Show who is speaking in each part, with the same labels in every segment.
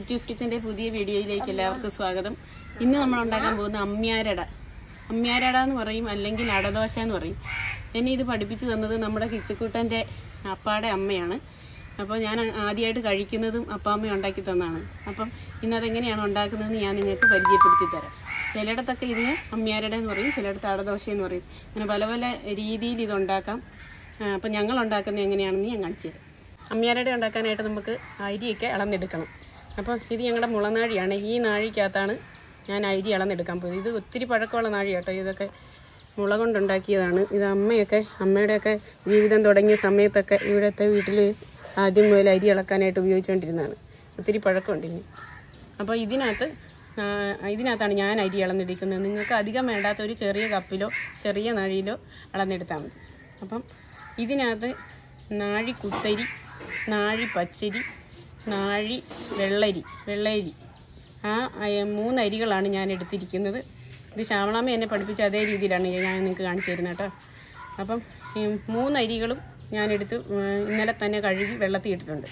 Speaker 1: നെറ്റൂസ് കിച്ചൻ്റെ പുതിയ വീഡിയോയിലേക്ക് എല്ലാവർക്കും സ്വാഗതം ഇന്ന് നമ്മൾ ഉണ്ടാക്കാൻ പോകുന്ന അമ്മ്യാരട അമ്മ്യാരട എന്ന് പറയും അല്ലെങ്കിൽ അടദോശ എന്ന് പറയും എന്നെ ഇത് പഠിപ്പിച്ചു തന്നത് നമ്മുടെ കിച്ചക്കൂട്ടൻ്റെ അപ്പാടെ അമ്മയാണ് അപ്പോൾ ഞാൻ ആദ്യമായിട്ട് കഴിക്കുന്നതും അപ്പാമ്മ ഉണ്ടാക്കി തന്നാണ് അപ്പം ഇന്നതെങ്ങനെയാണ് ഉണ്ടാക്കുന്നതെന്ന് ഞാൻ നിങ്ങൾക്ക് പരിചയപ്പെടുത്തി തരാം ചിലയിടത്തൊക്കെ ഇതിന് അമ്മ്യാരട എന്ന് പറയും ചിലയിടത്ത് അടദോശ എന്ന് പറയും അങ്ങനെ പല പല രീതിയിൽ ഇത് ഉണ്ടാക്കാം അപ്പം ഞങ്ങൾ ഉണ്ടാക്കുന്നത് എങ്ങനെയാണെന്ന് ഞാൻ കാണിച്ചു തരാം അമ്മ്യാരട ഉണ്ടാക്കാനായിട്ട് നമുക്ക് അരിയൊക്കെ ഇളന്നെടുക്കണം അപ്പോൾ ഇത് ഞങ്ങളുടെ മുളനാഴിയാണ് ഈ നാഴിക്കകത്താണ് ഞാൻ അരി ഇളന്നെടുക്കാൻ പോയത് ഇത് ഒത്തിരി പഴക്കമുള്ള നാഴി കേട്ടോ ഇതൊക്കെ മുള കൊണ്ടുണ്ടാക്കിയതാണ് ഇത് അമ്മയൊക്കെ അമ്മയുടെയൊക്കെ ജീവിതം തുടങ്ങിയ സമയത്തൊക്കെ ഇവിടുത്തെ വീട്ടിൽ ആദ്യം മുതൽ അരി ഇളക്കാനായിട്ട് ഉപയോഗിച്ചുകൊണ്ടിരുന്നതാണ് ഒത്തിരി പഴക്കമുണ്ട് ഇനി അപ്പോൾ ഇതിനകത്ത് ആ, ഇതിനകത്താണ് ഞാൻ അരി ഇളന്നെടുക്കുന്നത് നിങ്ങൾക്ക് അധികം വേണ്ടാത്ത ഒരു ചെറിയ കപ്പിലോ ചെറിയ നഴിയിലോ ഇളന്നെടുത്താൽ മതി അപ്പം ഇതിനകത്ത് നാഴി കുത്തരി നാഴി പച്ചരി നാഴി വെള്ളരി വെള്ളരി ആ അയ- മൂന്ന് അരികളാണ് ഞാൻ എടുത്തിരിക്കുന്നത് ഇത് ശ്യാമളാമ്മ എന്നെ പഠിപ്പിച്ച അതേ രീതിയിലാണ് ഞാൻ നിങ്ങൾക്ക് കാണിച്ചു തരുന്നത് കേട്ടോ അപ്പം ഈ മൂന്ന് അരികളും ഞാനെടുത്ത് ഉം, ഇന്നലെ തന്നെ കഴുകി വെള്ളത്തിൽ ഇട്ടിട്ടുണ്ട്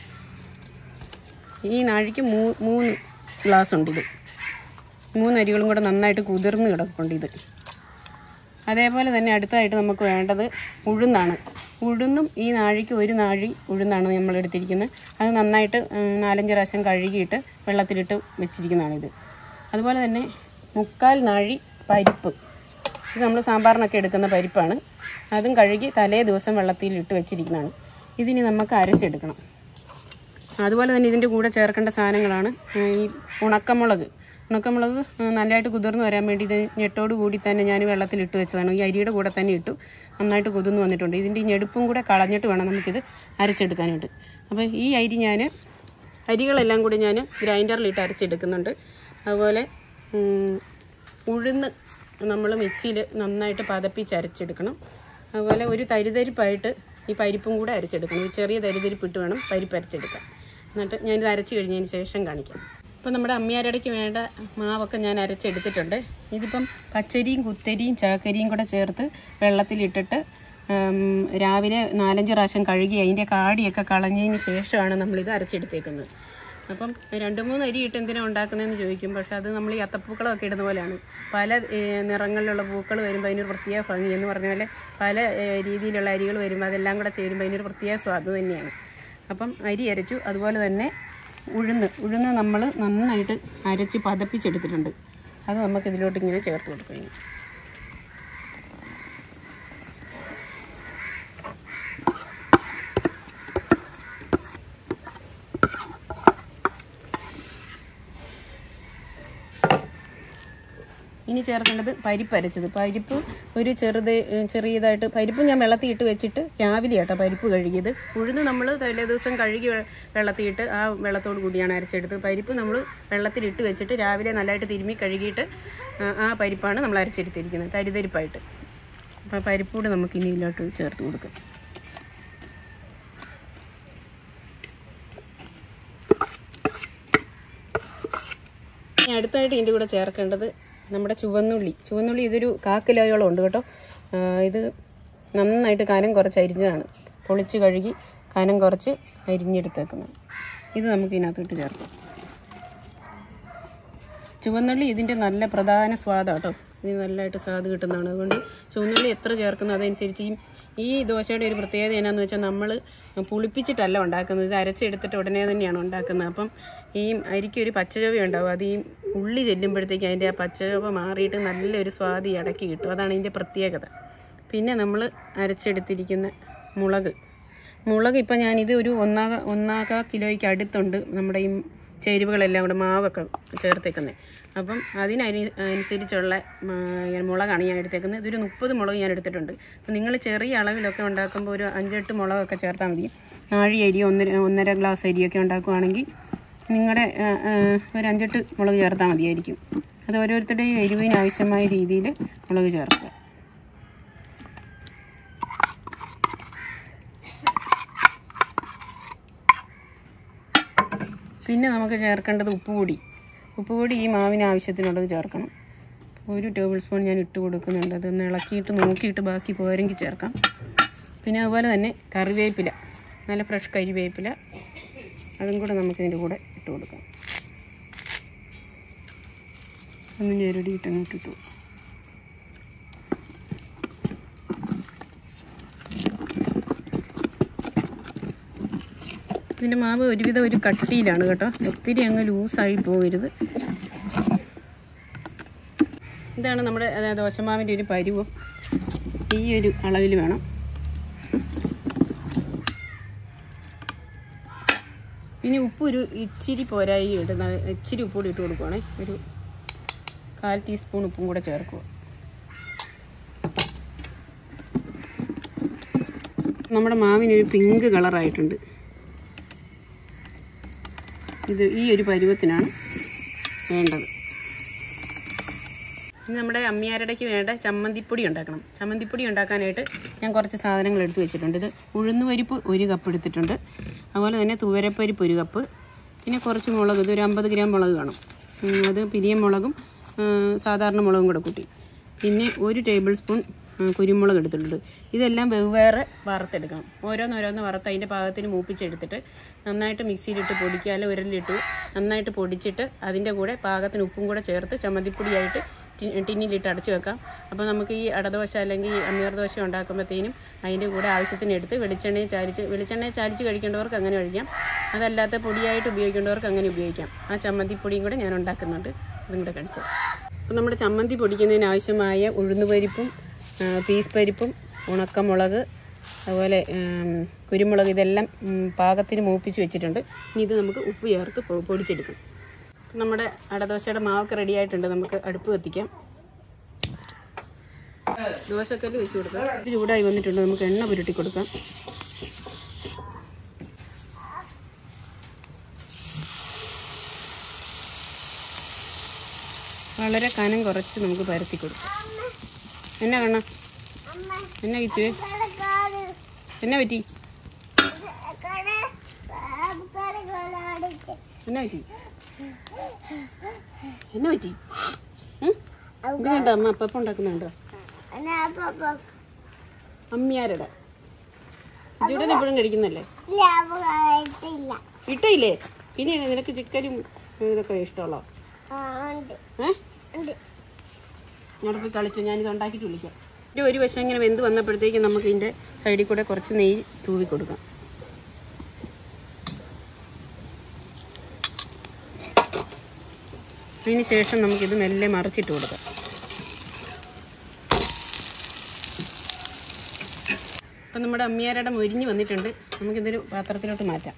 Speaker 1: ഈ നാഴിക്ക് മൂ മൂന്ന് ഗ്ലാസ് ഉണ്ട് ഇത് മൂന്ന് അരികളും കൂടെ നന്നായിട്ട് കുതിർന്ന് കിടക്കുന്നുണ്ട് ഇത് അതേപോലെ തന്നെ അടുത്തതായിട്ട് നമുക്ക് വേണ്ടത് ഉഴുന്നാണ് ഉഴുന്നും ഈ നാഴിക്ക് ഒരു നാഴി ഉഴുന്നാണ് നമ്മൾ എടുത്തിരിക്കുന്നത് അത് നന്നായിട്ട് ഉം, നാലഞ്ച് പ്രാവശ്യം കഴുകിയിട്ട് വെള്ളത്തിലിട്ട് വെച്ചിരിക്കുന്നതാണിത് അതുപോലെ തന്നെ മുക്കാൽ നാഴി പരിപ്പ് ഇത് നമ്മൾ സാമ്പാറിനൊക്കെ എടുക്കുന്ന പരിപ്പാണ് അതും കഴുകി തലേ ദിവസം വെള്ളത്തിലിട്ട് വെച്ചിരിക്കുന്നതാണ് ഇതിനി നമുക്ക് അരച്ചെടുക്കണം അതുപോലെ തന്നെ ഇതിൻ്റെ കൂടെ ചേർക്കേണ്ട സാധനങ്ങളാണ് ഉം, ഈ ഉണക്കമുളക് ഉണക്കമുളക് ഉം, നല്ലതായിട്ട് കുതിർന്ന് വരാൻ വേണ്ടി ഇത് ഞെട്ടോട് കൂടി തന്നെ ഞാൻ വെള്ളത്തിലിട്ട് വെച്ചതാണ് ഈ അരിയുടെ കൂടെ തന്നെ ഇട്ടു നന്നായിട്ട് കുതിർന്ന് വന്നിട്ടുണ്ട് ഇതിൻ്റെ ഈ ഞെടുപ്പും കൂടെ കളഞ്ഞിട്ട് വേണം നമുക്കിത് അരച്ചെടുക്കാനായിട്ട് അപ്പോൾ ഈ അരി ഞാൻ അരികളെല്ലാം കൂടി ഞാൻ ഗ്രൈൻഡറിലിട്ട് അരച്ചെടുക്കുന്നുണ്ട് അതുപോലെ ഉം, ഉഴുന്ന് നമ്മൾ മിക്സിയിൽ നന്നായിട്ട് പതപ്പിച്ച് അരച്ചെടുക്കണം അതുപോലെ ഒരു തരിതരിപ്പായിട്ട് ഈ പരിപ്പും കൂടെ അരച്ചെടുക്കണം ഒരു ചെറിയ തരിതരിപ്പിട്ട് വേണം പരിപ്പ് അരച്ചെടുക്കാൻ എന്നിട്ട് ഞാനിത് അരച്ച് കഴിഞ്ഞതിന് ശേഷം കാണിക്കാം ഇപ്പം നമ്മുടെ അമ്മിയാരടയ്ക്ക് വേണ്ട മാവൊക്കെ ഞാൻ അരച്ചെടുത്തിട്ടുണ്ട് ഇതിപ്പം പച്ചരിയും കുത്തരിയും ചാക്കരിയും കൂടെ ചേർത്ത് വെള്ളത്തിലിട്ടിട്ട് ഉം, രാവിലെ നാലഞ്ച് പ്രാവശ്യം കഴുകി അതിൻ്റെ കാടിയൊക്കെ കളഞ്ഞതിന് ശേഷമാണ് നമ്മളിത് അരച്ചെടുത്തേക്കുന്നത് അപ്പം രണ്ട് മൂന്ന് അരി ഇട്ട് എന്തിനാണ് ഉണ്ടാക്കുന്നതെന്ന് ചോദിക്കും പക്ഷെ അത് നമ്മൾ ഈ അത്തപ്പൂക്കളമൊക്കെ ഇടുന്ന പോലെയാണ് പല ഏഹ്, നിറങ്ങളിലുള്ള പൂക്കൾ വരുമ്പോൾ അതിനൊരു പ്രത്യേക ഭംഗി എന്ന് പറഞ്ഞ പോലെ പല ഏഹ്, രീതിയിലുള്ള അരികൾ വരുമ്പോൾ അതെല്ലാം കൂടെ ചേരുമ്പോൾ അതിനൊരു പ്രത്യേക സ്വാദ് തന്നെയാണ് അപ്പം അരി അരച്ചു അതുപോലെ തന്നെ ഉഴുന്ന് ഉഴുന്ന് നമ്മൾ നന്നായിട്ട് അരച്ച് പതപ്പിച്ചെടുത്തിട്ടുണ്ട് അത് നമുക്ക് ഇതിലോട്ട് ഇങ്ങനെ ചേർത്ത് കൊടുക്കും ഇനി. ഇനി ചേർക്കേണ്ടത് പരിപ്പ് അരച്ചത് പരിപ്പ് ഒരു ചെറുത് ഏഹ് ചെറിയതായിട്ട് പരിപ്പ് ഞാൻ വെള്ളത്തിൽ ഇട്ട് വെച്ചിട്ട് രാവിലെ കേട്ടോ പരിപ്പ് കഴുകിയത് ഉഴുന്ന് നമ്മൾ തലേ ദിവസം കഴുകി വെ- വെള്ളത്തിൽ ഇട്ട് ആ വെള്ളത്തോട് കൂടിയാണ് അരച്ചെടുത്തത് പരിപ്പ് നമ്മൾ വെള്ളത്തിൽ ഇട്ട് വെച്ചിട്ട് രാവിലെ നല്ലതായിട്ട് തിരുമ്മി കഴുകിയിട്ട് ആ, ആ പരിപ്പാണ് നമ്മൾ അരച്ചെടുത്തിരിക്കുന്നത് തരിതരിപ്പായിട്ട് അപ്പോൾ പരിപ്പ് കൂടെ നമുക്ക് ഇനി ഇതിലോട്ട് ചേർത്ത് കൊടുക്കാം ഇനി അടുത്തായിട്ട് ഇതിൻ്റെ കൂടെ ചേർക്കേണ്ടത് നമ്മുടെ ചുവന്നുള്ളി ചുവന്നുള്ളി ഇതൊരു കാക്കിലോയോളം ഉണ്ട് കേട്ടോ ആ, ഇത് നന്നായിട്ട് കനം കുറച്ച് അരിഞ്ഞതാണ് പൊളിച്ച് കഴുകി കനം കുറച്ച് അരിഞ്ഞെടുത്തേക്കുന്നത് ഇത് നമുക്ക് ഇതിനകത്തോട്ട് ചേർക്കാം ചുവന്നുള്ളി ഇതിൻ്റെ നല്ല പ്രധാന സ്വാദാണ് കേട്ടോ ഇത് നല്ലതായിട്ട് സ്വാദ് കിട്ടുന്നതാണ് അതുകൊണ്ട് ചുവന്നുള്ളി എത്ര ചേർക്കുന്നു അതനുസരിച്ച് ഈ ഈ ദോശയുടെ ഒരു പ്രത്യേകത എന്നാന്ന് വെച്ചാൽ നമ്മൾ പുളിപ്പിച്ചിട്ടല്ല ഉണ്ടാക്കുന്നത് ഇത് അരച്ചെടുത്തിട്ട് ഉടനെ തന്നെയാണ് ഉണ്ടാക്കുന്നത് അപ്പം ഈ അരിക്കൊരു പച്ചചവ ഉണ്ടാവും അത് ഈ ഉള്ളി ചെല്ലുമ്പോഴത്തേക്ക് അതിൻ്റെ ആ പച്ചചവ മാറിയിട്ട് നല്ലൊരു സ്വാദ് ഈ ഇടയ്ക്ക് കിട്ടും അതാണ് ഇതിൻ്റെ പ്രത്യേകത പിന്നെ നമ്മൾ അരച്ചെടുത്തിരിക്കുന്ന മുളക് മുളക് ഇപ്പം ഞാനിത് ഒരു ഒന്നാക ഒന്നാക കിലോയ്ക്ക് അടുത്തുണ്ട് നമ്മുടെ ഈ ചേരുവകളെല്ലാം കൂടെ മാവൊക്കെ ചേർത്തേക്കുന്നത് അപ്പം അതിനരി അനുസരിച്ചുള്ള ആ, മുളകാണ് ഞാൻ എടുത്തേക്കുന്നത് ഇതൊരു മുപ്പത് മുളക് ഞാൻ എടുത്തിട്ടുണ്ട് അപ്പം നിങ്ങൾ ചെറിയ അളവിലൊക്കെ ഉണ്ടാക്കുമ്പോൾ ഒരു അഞ്ചെട്ട് മുളകൊക്കെ ചേർത്താൽ മതി നാഴി അരി ഒന്നര ഒന്നര ഗ്ലാസ് അരിയൊക്കെ ഉണ്ടാക്കുവാണെങ്കിൽ നിങ്ങളുടെ ആ, ആ, ഒരു അഞ്ചെട്ട് മുളക് ചേർത്താൽ മതിയായിരിക്കും അത് ഓരോരുത്തരുടെയും എരിവിന് ആവശ്യമായ രീതിയിൽ മുളക് ചേർക്കുക പിന്നെ നമുക്ക് ചേർക്കേണ്ടത് ഉപ്പുപൊടി ഉപ്പുപൊടി ഈ മാവിന് ആവശ്യത്തിനുള്ളത് ചേർക്കണം ഒരു ടേബിൾ സ്പൂൺ ഞാൻ ഇട്ട് കൊടുക്കുന്നുണ്ട് അതൊന്ന് ഇളക്കിയിട്ട് നോക്കിയിട്ട് ബാക്കി പോരെങ്കിൽ ചേർക്കാം പിന്നെ അതുപോലെ തന്നെ കറിവേപ്പില നല്ല ഫ്രഷ് കരിവേപ്പില അതും കൂടെ നമുക്ക് ഇതിൻ്റെ കൂടെ ഇട്ട് കൊടുക്കാം ഒന്ന് ഞെരടിയിട്ട് അങ്ങോട്ട് ഇട്ടു ഇതിൻ്റെ മാവ് ഒരുവിധം ഒരു കട്ടിയിലാണ് കേട്ടോ ഒത്തിരി അങ്ങ് ലൂസായി പോകരുത് ഇതാണ് നമ്മുടെ ആ, ദോശമാവിൻ്റെ ഒരു പരുവം ഈ ഒരു അളവിൽ വേണം പിന്നെ ഉപ്പ് ഒരു ഇച്ചിരി പോരായി ഇടുന്ന ഇച്ചിരി ഉപ്പ് കൂടി ഇട്ട് കൊടുക്കുവാണേ ഒരു കാൽ ടീസ്പൂൺ ഉപ്പും കൂടെ ചേർക്കുക നമ്മുടെ മാവിനൊരു പിങ്ക് കളറായിട്ടുണ്ട് ഇത് ഈ ഒരു പരുവത്തിനാണ് വേണ്ടത് ഇനി നമ്മുടെ അമ്മിയാരടയ്ക്ക് വേണ്ട ചമ്മന്തിപ്പൊടി ഉണ്ടാക്കണം ചമ്മന്തിപ്പൊടി ഉണ്ടാക്കാനായിട്ട് ഞാൻ കുറച്ച് സാധനങ്ങൾ എടുത്ത് വെച്ചിട്ടുണ്ട് ഇത് ഉഴുന്നുപരിപ്പ് ഒരു കപ്പ് എടുത്തിട്ടുണ്ട് അതുപോലെ തന്നെ തുവരപ്പരിപ്പ് ഒരു കപ്പ് പിന്നെ കുറച്ച് മുളക് ഇത് ഒരു അമ്പത് ഗ്രാം മുളക് കാണും ഉം, അത് പിരിയൻ മുളകും ഉം, സാധാരണ മുളകും കൂടെ കൂട്ടി പിന്നെ ഒരു ടേബിൾ സ്പൂൺ ഉം, കുരുമുളക് എടുത്തിട്ടുണ്ട് ഇതെല്ലാം വെവ്വേറെ വറുത്തെടുക്കണം ഓരോന്നോരോന്ന് വറുത്ത് അതിൻ്റെ പാകത്തിന് മൂപ്പിച്ചെടുത്തിട്ട് നന്നായിട്ട് മിക്സിയിലിട്ട് പൊടിക്കുക അല്ലെങ്കിൽ ഉരലിലിട്ട് നന്നായിട്ട് പൊടിച്ചിട്ട് അതിൻ്റെ കൂടെ പാകത്തിന് ഉപ്പും കൂടെ ചേർത്ത് ചമ്മന്തിപ്പൊടിയായിട്ട് ടി- ടിന്നിലിട്ട് അടച്ചു വെക്കാം അപ്പോൾ നമുക്ക് ഈ അടദോശ അല്ലെങ്കിൽ അമ്മീർ ദോശ ഉണ്ടാക്കുമ്പോഴത്തേനും അതിൻ്റെ കൂടെ ആവശ്യത്തിന് എടുത്ത് വെളിച്ചെണ്ണയെ ചാലിച്ച് വെളിച്ചെണ്ണയെ ചാലിച്ച് കഴിക്കേണ്ടവർക്ക് അങ്ങനെ കഴിക്കാം അതല്ലാത്ത പൊടിയായിട്ട് ഉപയോഗിക്കേണ്ടവർക്ക് അങ്ങനെ ഉപയോഗിക്കാം ആ ചമ്മന്തിപ്പൊടിയും കൂടെ ഞാൻ ഉണ്ടാക്കുന്നുണ്ട് അതും കൂടെ കഴിച്ചത് അപ്പോൾ നമ്മുടെ ചമ്മന്തി പൊടിക്കുന്നതിന് ആവശ്യമായ ഉഴുന്നുപരിപ്പും ആ, പീസ് പരിപ്പും ഉണക്കമുളക് അതുപോലെ ഉം, കുരുമുളക് ഇതെല്ലാം ഉം, പാകത്തിന് മൂപ്പിച്ച് വെച്ചിട്ടുണ്ട് ഇനി ഇത് നമുക്ക് ഉപ്പ് ചേർത്ത് പൊ- പൊടിച്ചെടുക്കും നമ്മുടെ അടദോശയുടെ മാവൊക്കെ റെഡി ആയിട്ടുണ്ട് നമുക്ക് അടുപ്പ് കത്തിക്കാം ദോശക്കല്ല് വെച്ച് കൊടുക്കാം ഇത് ചൂടായി വന്നിട്ടുണ്ട് നമുക്ക് എണ്ണ പുരട്ടി കൊടുക്കാം വളരെ കനം കുറച്ച് നമുക്ക് പരത്തി കൊടുക്കാം എന്നാ കണ്ണ എന്നാ കിച്ചുവേ എന്നാ പറ്റി എന്നാ പറ്റി എന്നാ പറ്റി ഉം? ഇത് കണ്ടോ അമ്മ അപ്പം ഉണ്ടാക്കുന്നുണ്ടോ അമ്മിയാരുടെ ചൂടൻ എപ്പോഴും കഴിക്കുന്നല്ലേ ഇട്ടില്ലേ പിന്നെ നിനക്ക് ചിക്കനും ഇതൊക്കെ ഇഷ്ടമുള്ളോ ഏ ഞാൻ പോയി കളിച്ചു ഞാനിത് ഉണ്ടാക്കിയിട്ട് വിളിക്കാം ഇത് ഒരു വശം ഇങ്ങനെ വെന്ത് വന്നപ്പോഴത്തേക്ക് നമുക്ക് ഇതിൻ്റെ സൈഡിൽ കൂടെ കുറച്ച് നെയ്യ് തൂവി കൊടുക്കാം അതിന് ശേഷം നമുക്കിത് മെല്ലെ മറിച്ചിട്ട് കൊടുക്കാം അപ്പം നമ്മുടെ അമ്മിയാരുടെ മൊരിഞ്ഞ് വന്നിട്ടുണ്ട് നമുക്കിതൊരു പാത്രത്തിലോട്ട് മാറ്റാം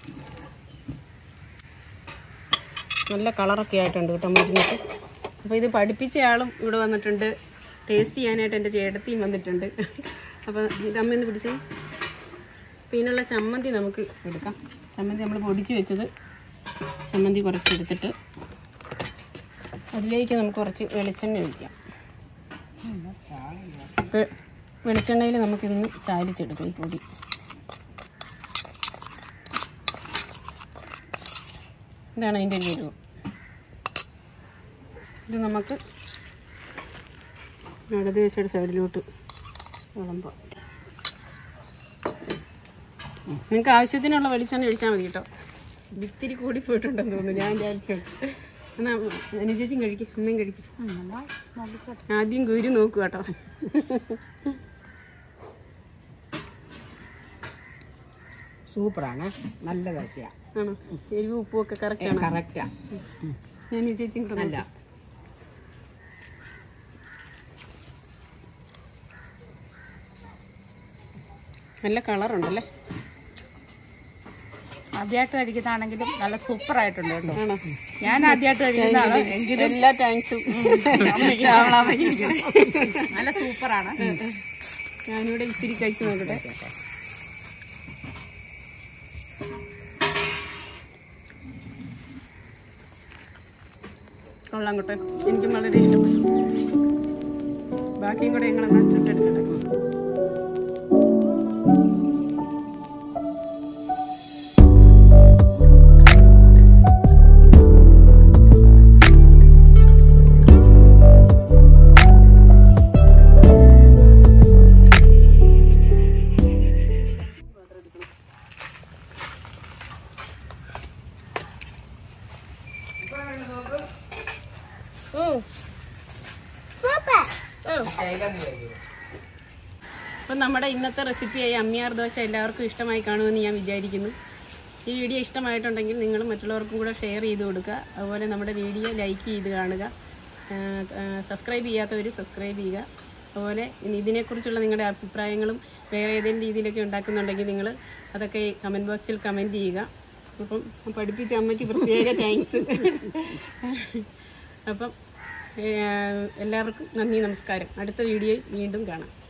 Speaker 1: നല്ല കളറൊക്കെ ആയിട്ടുണ്ട് കേട്ടോ മരുന്നിട്ട് അപ്പോൾ ഇത് പഠിപ്പിച്ച ആളും ഇവിടെ വന്നിട്ടുണ്ട് ടേസ്റ്റ് ചെയ്യാനായിട്ട് എൻ്റെ ചേട്ടത്തിയും വന്നിട്ടുണ്ട് അപ്പോൾ ഇത് അമ്മ ഒന്ന് പിടിച്ചേ അപ്പോൾ ഇതിനുള്ള ചമ്മന്തി നമുക്ക് എടുക്കാം ചമ്മന്തി നമ്മൾ പൊടിച്ച് വെച്ചത് ചമ്മന്തി കുറച്ച് എടുത്തിട്ട് അതിലേക്ക് നമുക്ക് കുറച്ച് വെളിച്ചെണ്ണ ഒഴിക്കാം വെ- വെളിച്ചെണ്ണയിൽ നമുക്കിതൊന്ന് ചാലിച്ചെടുക്കാം ഈ പൊടി ഇതാണ് അതിൻ്റെ ഒരു രൂപം ഇത് നമുക്ക് ഇടതുവശയുടെ സൈഡിലോട്ട് വിളമ്പാം നിങ്ങൾക്ക് ആവശ്യത്തിനുള്ള വെളിച്ചെണ്ണ ഒഴിച്ചാൽ മതി കേട്ടോ ഇത്തിരി കൂടി പോയിട്ടുണ്ടെന്ന് തോന്നുന്നു ഞാൻ വിചാരിച്ചു എന്നാ അനുചേച്ചും കഴിക്കും അമ്മയും കഴിക്കും ആദ്യം ഗുരു നോക്കൂ കേട്ടോ
Speaker 2: സൂപ്പറാണ് നല്ല ദോശയാ
Speaker 1: ആണോ എരിവ് ഉപ്പും ഒക്കെ കറക്റ്റ് ആണോ
Speaker 2: കറക്റ്റാ
Speaker 1: ഞാൻ ഈ ചേച്ചിയും കൂടെ
Speaker 2: നല്ല
Speaker 1: നോക്കാം. നല്ല കളറുണ്ടല്ലേ
Speaker 2: ആദ്യമായിട്ട് കഴിക്കുന്നതാണെങ്കിലും നല്ല സൂപ്പറായിട്ടുണ്ട് കേട്ടോ
Speaker 1: ആണോ
Speaker 2: ഞാൻ ആദ്യമായിട്ട് കഴിക്കുന്നതാണ് എങ്കിലും
Speaker 1: എല്ലാ താങ്ക്സും
Speaker 2: നല്ല സൂപ്പറാണ്
Speaker 1: ഞാനിവിടെ ഇത്തിരി കഴിച്ചു നോക്കട്ടെ കൊള്ളാം കേട്ടോ എനിക്കും വളരെ ഇഷ്ടപ്പെട്ടു ബാക്കിയും കൂടെ ഞങ്ങളെന്നാ ചുട്ടെടുക്കട്ടെ ഓ അപ്പം നമ്മുടെ ഇന്നത്തെ റെസിപ്പിയായ അമ്മിയാർ ദോശ എല്ലാവർക്കും ഇഷ്ടമായി കാണുമെന്ന് ഞാൻ വിചാരിക്കുന്നു ഈ വീഡിയോ ഇഷ്ടമായിട്ടുണ്ടെങ്കിൽ നിങ്ങൾ മറ്റുള്ളവർക്കും കൂടെ ഷെയർ ചെയ്ത് കൊടുക്കുക അതുപോലെ നമ്മുടെ വീഡിയോ ലൈക്ക് ചെയ്ത് കാണുക സബ്സ്ക്രൈബ് ചെയ്യാത്തവർ സബ്സ്ക്രൈബ് ചെയ്യുക അതുപോലെ ഇനി ഇതിനെക്കുറിച്ചുള്ള നിങ്ങളുടെ അഭിപ്രായങ്ങളും വേറെ ഏതെങ്കിലും രീതിയിലൊക്കെ ഉണ്ടാക്കുന്നുണ്ടെങ്കിൽ നിങ്ങൾ അതൊക്കെ കമൻറ്റ് ബോക്സിൽ കമൻറ്റ് ചെയ്യുക അപ്പം പഠിപ്പിച്ച അമ്മയ്ക്ക് പ്രത്യേക താങ്ക്സ് അപ്പം ഏഹ്, എല്ലാവർക്കും നന്ദി നമസ്കാരം അടുത്ത വീഡിയോയിൽ വീണ്ടും കാണാം